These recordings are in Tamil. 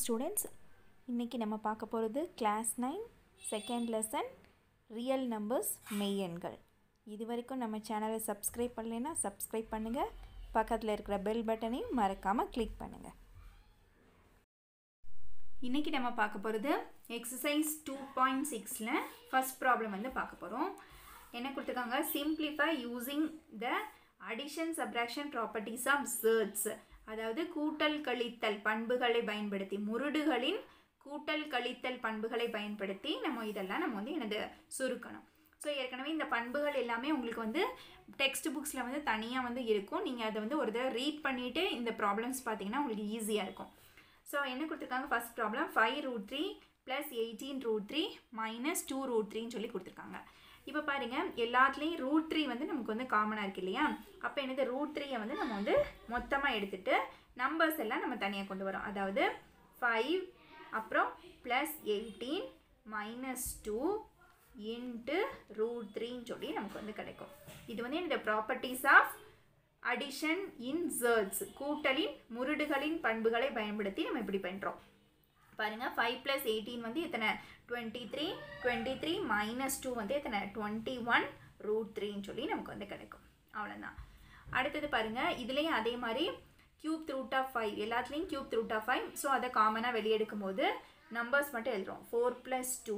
ஸ்டூடெண்ட்ஸ் இன்றைக்கி நம்ம பார்க்க போகிறது class nine second lesson real numbers மெய்யெண்கள் இது வரைக்கும் நம்ம சேனலை சப்ஸ்கிரைப் பண்ணலைன்னா சப்ஸ்கிரைப் பண்ணுங்கள் பக்கத்தில் இருக்கிற பெல் பட்டனையும் மறக்காமல் கிளிக் பண்ணுங்கள் இன்றைக்கி நம்ம பார்க்க போகிறது எக்ஸசைஸ் டூ பாயிண்ட் சிக்ஸில் ஃபஸ்ட் ப்ராப்ளம் வந்து பார்க்க போகிறோம் என்ன கொடுத்துருக்காங்க simplify using the addition subtraction properties of surds அதாவது கூட்டல் கழித்தல் பண்புகளை பயன்படுத்தி முருடுகளின் கூட்டல் கழித்தல் பண்புகளை பயன்படுத்தி நம்ம இதெல்லாம் நம்ம வந்து எனது சுருக்கணும் ஸோ ஏற்கனவே இந்த பண்புகள் எல்லாமே உங்களுக்கு வந்து டெக்ஸ்ட் புக்ஸில் வந்து தனியாக வந்து இருக்கும் நீங்கள் அதை வந்து ஒரு தடவை ரீட் பண்ணிவிட்டு இந்த ப்ராப்ளம்ஸ் பார்த்தீங்கன்னா உங்களுக்கு ஈஸியாக இருக்கும் ஸோ என்ன கொடுத்துருக்காங்க first problem five root three plus eighteen root three minus two root த்ரீன்னு சொல்லி கொடுத்துருக்காங்க இப்போ பாருங்கள் எல்லாத்துலேயும் ரூட் த்ரீ வந்து நமக்கு வந்து காமனாக இருக்கு இல்லையா அப்போ என்னது ரூட் த்ரீயை வந்து நம்ம வந்து மொத்தமாக எடுத்துகிட்டு நம்பர்ஸ் எல்லாம் நம்ம தனியாக கொண்டு வரோம் அதாவது ஃபைவ் அப்புறம் plus eighteen minus two into root த்ரீன்னு சொல்லி நமக்கு வந்து கிடைக்கும் இது வந்து இந்த properties of addition in surds கூட்டலின் முருடுகளின் பண்புகளை பயன்படுத்தி நம்ம இப்படி பண்ணுறோம் பாருங்கள் ஃபைவ் ப்ளஸ் எயிட்டீன் வந்து எத்தனை twenty three twenty three minus two வந்து எத்தனை டுவெண்ட்டி ஒன் ரூட் த்ரீன்னு சொல்லி நமக்கு வந்து கிடைக்கும் அவ்வளோதான் அடுத்தது பாருங்கள் இதுலேயும் அதே மாதிரி க்யூப் ரூட் ஆஃப் ஃபைவ் எல்லாத்துலேயும் cube root of five so அதை காமனாக வெளியெடுக்கும் போது நம்பர்ஸ் மட்டும் எழுதுகிறோம் four plus two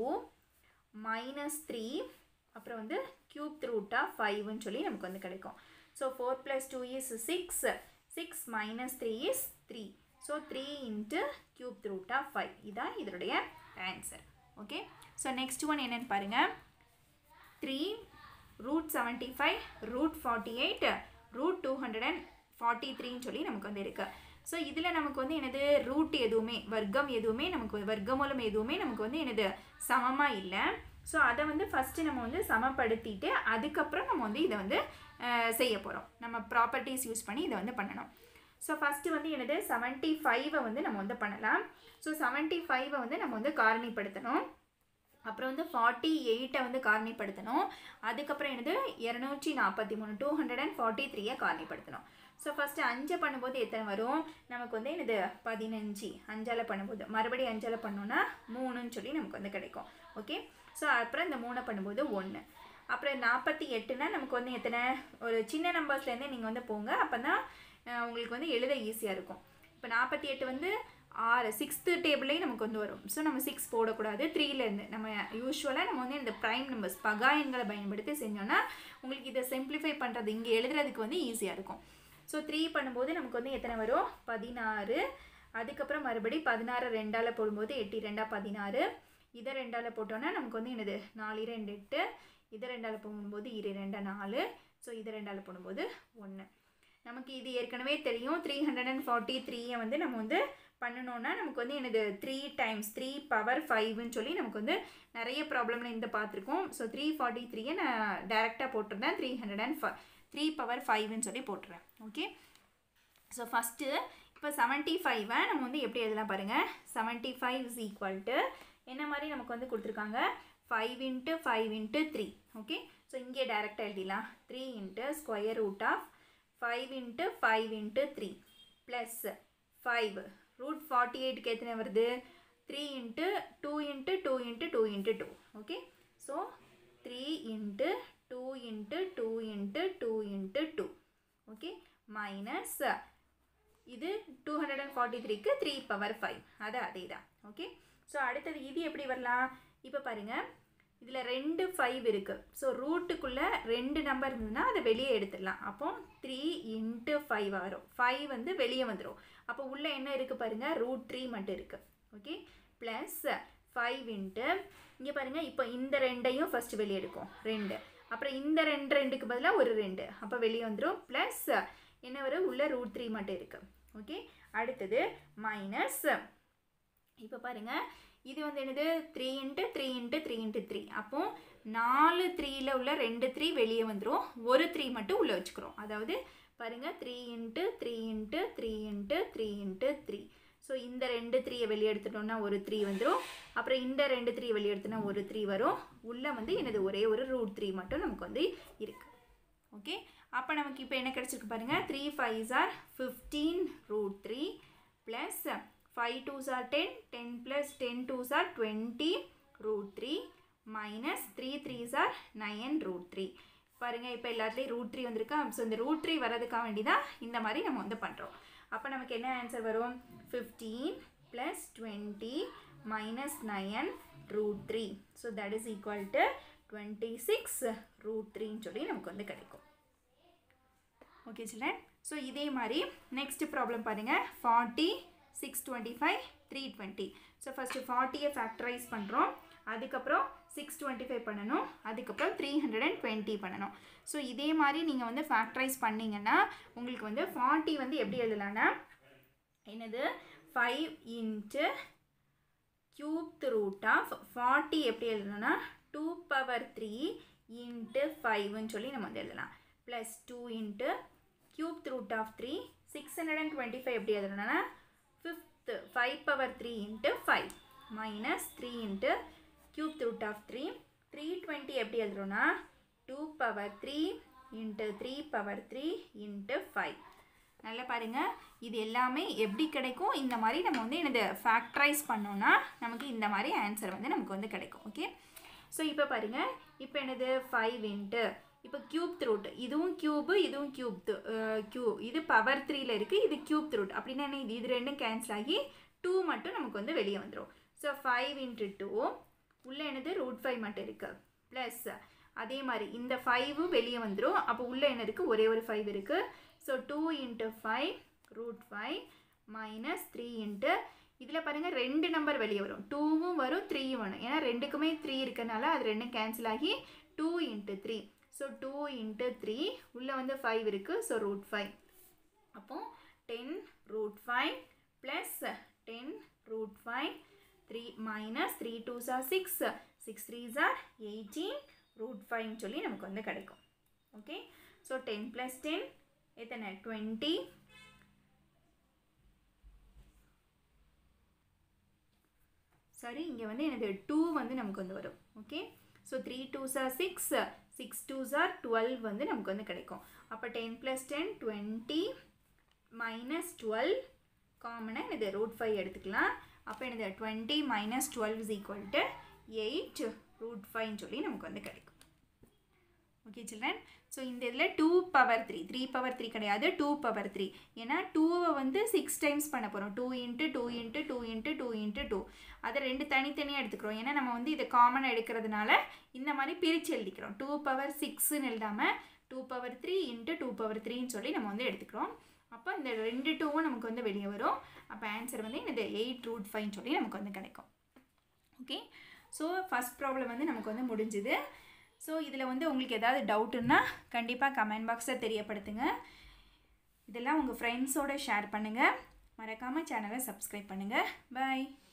minus three அப்புறம் வந்து க்யூப் ரூட் ஆஃப் ஃபைவ்னு சொல்லி நமக்கு வந்து கிடைக்கும் so four plus two is six six minus three is three so three into cube root of five இதான் இதனுடைய answer okay so next one என்னென்னு பாருங்கள் three root seventy five root forty eight root two hundred and forty த்ரீன்னு சொல்லி நமக்கு வந்து இருக்குது ஸோ இதில் நமக்கு வந்து எனது ரூட் எதுவுமே வர்க்கம் எதுவுமே நமக்கு வர்க்கமூலம் எதுவுமே நமக்கு வந்து எனது சமமாக இல்லை ஸோ அதை வந்து ஃபஸ்ட்டு நம்ம வந்து சமப்படுத்திட்டு அதுக்கப்புறம் நம்ம வந்து இதை வந்து செய்ய போகிறோம் நம்ம ப்ராப்பர்ட்டிஸ் யூஸ் பண்ணி இதை வந்து பண்ணணும் ஸோ ஃபஸ்ட்டு வந்து எனது செவன்ட்டி ஃபைவை வந்து நம்ம வந்து பண்ணலாம் ஸோ செவன்ட்டி ஃபைவை வந்து நம்ம வந்து காரணிப்படுத்தணும் அப்புறம் வந்து ஃபார்ட்டி எயிட்டை வந்து காரணிப்படுத்தணும் அதுக்கப்புறம் எனது இரநூற்றி நாற்பத்தி மூணு டூ ஹண்ட்ரட் அண்ட் ஃபார்ட்டி த்ரீயை காரணிப்படுத்தணும் ஸோ ஃபஸ்ட்டு அஞ்சை பண்ணும்போது எத்தனை வரும் நமக்கு வந்து எனது பதினஞ்சு அஞ்சால் பண்ணும்போது மறுபடியும் அஞ்சால் பண்ணோன்னா மூணுன்னு சொல்லி நமக்கு வந்து கிடைக்கும் ஓகே ஸோ அப்புறம் இந்த மூணை பண்ணும்போது ஒன்று அப்புறம் நாற்பத்தி எட்டுனா நமக்கு வந்து எத்தனை ஒரு சின்ன நம்பர்ஸ்லேருந்தே நீங்கள் வந்து போங்க அப்போ தான் உங்களுக்கு வந்து எழுத ஈஸியாக இருக்கும் இப்போ நாற்பத்தி எட்டு வந்து ஆறு சிக்ஸ்த்து டேபிளையும் நமக்கு வந்து வரும் ஸோ நம்ம சிக்ஸ் போடக்கூடாது த்ரீலேருந்து நம்ம யூஸ்வலாக நம்ம வந்து இந்த ப்ரைம் நம்பர்ஸ் பகா எண்களை பயன்படுத்தி செஞ்சோன்னா உங்களுக்கு இதை சிம்பிளிஃபை பண்ணுறது இங்கே எழுதுறதுக்கு வந்து ஈஸியாக இருக்கும் ஸோ த்ரீ பண்ணும்போது நமக்கு வந்து எத்தனை வரும் பதினாறு அதுக்கப்புறம் மறுபடி பதினாறு ரெண்டால் போடும்போது எட்டு ரெண்டாக பதினாறு இதை ரெண்டால் போட்டோன்னா நமக்கு வந்து என்னது நாலு ரெண்டு எட்டு இதை ரெண்டால் போடும்போது இரு ரெண்டா நாலு ஸோ இதை ரெண்டால் போடும்போது ஒன்று நமக்கு இது ஏற்கனவே தெரியும் த்ரீ ஹண்ட்ரட் அண்ட் ஃபார்ட்டி த்ரீயை வந்து நம்ம வந்து பண்ணணுன்னா நமக்கு வந்து எனது த்ரீ டைம்ஸ் த்ரீ பவர் ஃபைவ்னு சொல்லி நமக்கு வந்து நிறைய ப்ராப்ளமில் இந்த பார்த்துருக்கோம் ஸோ த்ரீ ஃபார்ட்டி த்ரீயை நான் டேரெக்டாக போட்டிருந்தேன் த்ரீ ஹண்ட்ரட் அண்ட் ஃப த்ரீ பவர் ஃபைவ்னு சொல்லி போட்டுறேன் ஓகே ஸோ ஃபஸ்ட்டு இப்போ செவன்ட்டி ஃபைவை நம்ம வந்து எப்படி எழுதலாம் பாருங்கள் seventy five is equal to என்ன மாதிரி நமக்கு வந்து கொடுத்துருக்காங்க five into five into three okay so இங்கே டேரெக்டாக எழுதிடலாம் three into square root of five into five into three plus five root ஃபார்ட்டி எயிட்டுக்கு எத்தனை வருது three into two into two into two into two okay so three into two into two into two into two okay minus இது டூ ஹண்ட்ரட் அண்ட் ஃபார்ட்டி த்ரீக்கு த்ரீ பவர் ஃபைவ் அது அதே தான் ஓகே ஸோ அடுத்தது இது எப்படி வரலாம் இப்போ பாருங்கள் இதில் ரெண்டு ஃபைவ் இருக்குது ஸோ ரூட்டுக்குள்ளே ரெண்டு நம்பர் இருந்ததுன்னா அதை வெளியே எடுத்துடலாம் அப்போ த்ரீ இன்ட்டு ஃபைவ் வரும் ஃபைவ் வந்து வெளியே வந்துடும் அப்போ உள்ளே என்ன இருக்குது பாருங்கள் ரூட் த்ரீ மட்டும் இருக்குது ஓகே ப்ளஸ் ஃபைவ் இன்ட்டு இங்கே பாருங்கள் இப்போ இந்த ரெண்டையும் ஃபஸ்ட்டு வெளியே எடுக்கும் ரெண்டு அப்புறம் இந்த ரெண்டு ரெண்டுக்கு பதிலாக ஒரு ரெண்டு அப்போ வெளியே வந்துடும் ப்ளஸ் என்ன வரும் உள்ளே ரூட் த்ரீ மட்டும் இருக்குது ஓகே அடுத்தது மைனஸ் இப்போ பாருங்கள் இது வந்து என்னது three into three into three into three அப்போது நாலு த்ரீயில் உள்ள ரெண்டு த்ரீ வெளியே வந்துடும் ஒரு த்ரீ மட்டும் உள்ளே வச்சுக்கிறோம் அதாவது பாருங்கள் three into three into three into three into three so இந்த ரெண்டு த்ரீயை வெளியே எடுத்துட்டோம்னா ஒரு த்ரீ வந்துடும் அப்புறம் இந்த ரெண்டு த்ரீ வெளியே எடுத்தோன்னா ஒரு த்ரீ வரும் உள்ளே வந்து எனது ஒரே ஒரு ரூட் த்ரீ மட்டும் நமக்கு வந்து இருக்குது ஓகே அப்போ நமக்கு இப்போ என்ன கிடச்சிருக்கு பாருங்கள் three five are fifteen root three plus five twos are ten ten plus ten twos are twenty root three minus three threes are nine root three பாருங்கள் இப்போ எல்லாத்துலேயும் ரூட் த்ரீ வந்திருக்கா ஸோ இந்த ரூட் த்ரீ வரதுக்காக வேண்டி தான் இந்த மாதிரி நம்ம வந்து பண்ணுறோம் அப்போ நமக்கு என்ன ஆன்சர் வரும் fifteen plus twenty minus nine root three so that is equal to twenty six root த்ரீன்னு சொல்லி நமக்கு வந்து கிடைக்கும் ஓகே சில்ட்ரன் ஸோ இதே மாதிரி நெக்ஸ்ட் ப்ராப்ளம் பாருங்கள் forty six twenty five three twenty so first ஃபார்ட்டியை ஃபேக்டரைஸ் பண்ணுறோம் அதுக்கப்புறம் சிக்ஸ் டுவெண்ட்டி ஃபைவ் பண்ணணும் அதுக்கப்புறம் த்ரீ ஹண்ட்ரட் அண்ட் டுவெண்ட்டி பண்ணணும் ஸோ இதே மாதிரி நீங்கள் வந்து ஃபேக்டரைஸ் பண்ணிங்கன்னா உங்களுக்கு வந்து ஃபார்ட்டி வந்து எப்படி எழுதலான்னா என்னது five into cube root of forty எப்படி எழுதணும்னா டூ பவர் த்ரீ இன்ட்டு ஃபைவ்னு சொல்லி நம்ம வந்து எழுதலாம் plus two into cube root of three six hundred and twenty five எப்படி எழுதணும்னா fifth five power three into five minus three into cube root of three three twenty எப்படி எழுதுறோன்னா two power three into three power three into five நல்லா பாருங்கள் இது எல்லாமே எப்படி கிடைக்கும் இந்த மாதிரி நம்ம வந்து என்னது ஃபேக்டரைஸ் பண்ணோன்னா நமக்கு இந்த மாதிரி ஆன்சர் வந்து நமக்கு வந்து கிடைக்கும் ஓகே ஸோ இப்போ பாருங்கள் இப்போ என்னது ஃபைவ் இன்ட்டு இப்போ க்யூப் ரூட் இதுவும் க்யூபு இதுவும் க்யூப் க்யூ இது பவர் த்ரீல இருக்குது இது க்யூப் ரூட் அப்படின்னா என்ன இது இது ரெண்டும் கேன்சல் ஆகி டூ மட்டும் நமக்கு வந்து வெளியே வந்துடும் ஸோ ஃபைவ் இன்ட்டு டூ உள்ளே என்னது ரூட் ஃபைவ் மட்டும் இருக்குது ப்ளஸ் அதே மாதிரி இந்த ஃபைவும் வெளியே வந்துடும் அப்போ உள்ளே என்ன இருக்குது ஒரே ஒரு ஃபைவ் இருக்குது so two into five root five minus three into இதில் பாருங்கள் ரெண்டு நம்பர் வெளியே வரும் டூவும் வரும் த்ரீயும் வரும் ஏன்னா ரெண்டுக்குமே த்ரீ இருக்கனால அது ரெண்டும் கேன்சல் ஆகி two into three so two into three உள்ளே வந்து ஃபைவ் இருக்குது ஸோ ரூட் ஃபைவ் அப்போ ten root five plus ten root five three minus three twos are six six threes are eighteen root ஃபைவ்னு சொல்லி நமக்கு வந்து கிடைக்கும் okay so ten plus ten எத்தனை டுவெண்ட்டி சாரி இங்கே வந்து எனக்கு டூ வந்து நமக்கு வந்து வரும் okay so three twos are six six twos are twelve வந்து நமக்கு வந்து கிடைக்கும் அப்போ ten plus ten twenty minus twelve காமனாக இது ரூட் ஃபைவ் எடுத்துக்கலாம் அப்போ எனது twenty minus twelve is equal to eight root ஃபைவ்னு சொல்லி நமக்கு வந்து கிடைக்கும் ஓகே சில்ட்ரன் ஸோ இந்த இதில் two power three three power three கிடையாது டூ பவர் த்ரீ ஏன்னா டூவை வந்து சிக்ஸ் டைம்ஸ் பண்ண போகிறோம் two into two into two into two into two அதை ரெண்டு தனித்தனியாக எடுத்துக்கிறோம் ஏன்னா நம்ம வந்து இதை காமனாக எடுக்கிறதுனால இந்த மாதிரி பிரித்து எழுதிக்கிறோம் டூ பவர் சிக்ஸ்ன்னு எழுதாமல் two power three into two power த்ரீன்னு சொல்லி நம்ம வந்து எடுத்துக்கிறோம் அப்போ இந்த ரெண்டு டூவும் நமக்கு வந்து வெளியே வரும் அப்போ ஆன்சர் வந்து இந்த எயிட் ரூட் ஃபைவ்னு சொல்லி நமக்கு வந்து கிடைக்கும் ஓகே ஸோ ஃபஸ்ட் ப்ராப்ளம் வந்து நமக்கு வந்து முடிஞ்சுது ஸோ இதில் வந்து உங்களுக்கு ஏதாவது டவுட்டுன்னா கண்டிப்பாக கமெண்ட் பாக்ஸை தெரியப்படுத்துங்க இதெல்லாம் உங்கள் ஃப்ரெண்ட்ஸோடு ஷேர் பண்ணுங்கள் மறக்காமல் சேனலை சப்ஸ்கிரைப் பண்ணுங்கள் பாய்